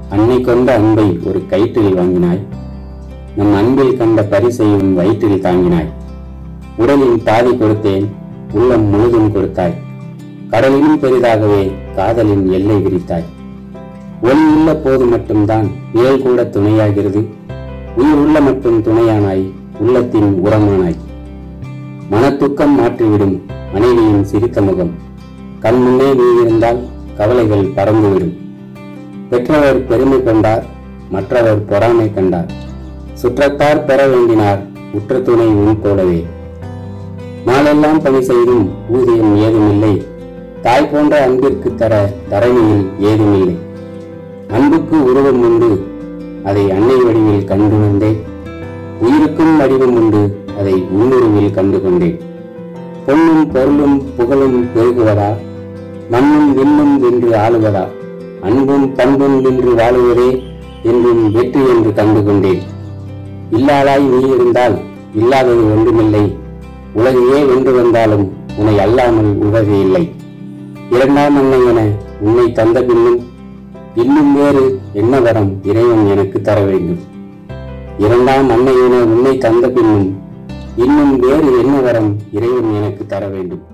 அன்னை கொண்ட அன்பை ஒரு கயிற்றில் வாங்கினாய் நம் அன்பில் கண்ட பரிசையும் வயிற்றில் தாங்கினாய் உடலின் பாதி கொடுத்தேன் உள்ளம் முழுதும் கொடுத்தாய் கடலினும் பெரிதாகவே காதலின் எல்லை விரித்தாய் ஒளி உள்ள போது மட்டும்தான் நிழல் கூட துணையாகிறது உயிர் உள்ள மட்டும் துணையானாய் உள்ளத்தின் உரமானாய் மனத்துக்கம் மாற்றிவிடும் மனைவியின் சிரித்த முகம் கண் முன்னே நீ இருந்தால் கவலைகள் பறந்துவிடும் பெற்றவர் பெருமை கொண்டார் மற்றவர் பொறாமை கண்டார் சுற்றத்தார் பெற வேண்டினார் உற்ற துணை உன் போலவே நாளெல்லாம் பணி செய்தும் ஊதியம் ஏதுமில்லை தாய் போன்ற அன்பிற்கு தர தரணியில் ஏதுமில்லை அன்புக்கு உருவம் உண்டு அதை அன்னை வடிவில் கண்டு வந்தேன் உயிருக்கும் வடிவம் உண்டு அதை உள்ளுருவில் கண்டு கொண்டேன் பொன்னும் பொருளும் புகழும் பெருகுவதா மண்ணும் விண்ணும் வென்று ஆளுவதா அன்பும் பண்பும் வென்று வாழுவதே என்றும் வெற்றி என்று கண்டு கொண்டேன் இல்லாதாய் நீ இருந்தால் இல்லாதது ஒன்றுமில்லை உலகையே வென்று வந்தாலும் உன்னை அல்லாமல் உலகு இல்லை இரண்டாம் அன்னை என உன்னை தந்த பின்னும் இன்னும் வேறு என்ன வரம் இறைவன் எனக்கு தர வேண்டும் இரண்டாம் அன்னை என உன்னை தந்த பின்னும் இன்னும் வேறு என்ன வரம் இறைவன் எனக்கு தர வேண்டும்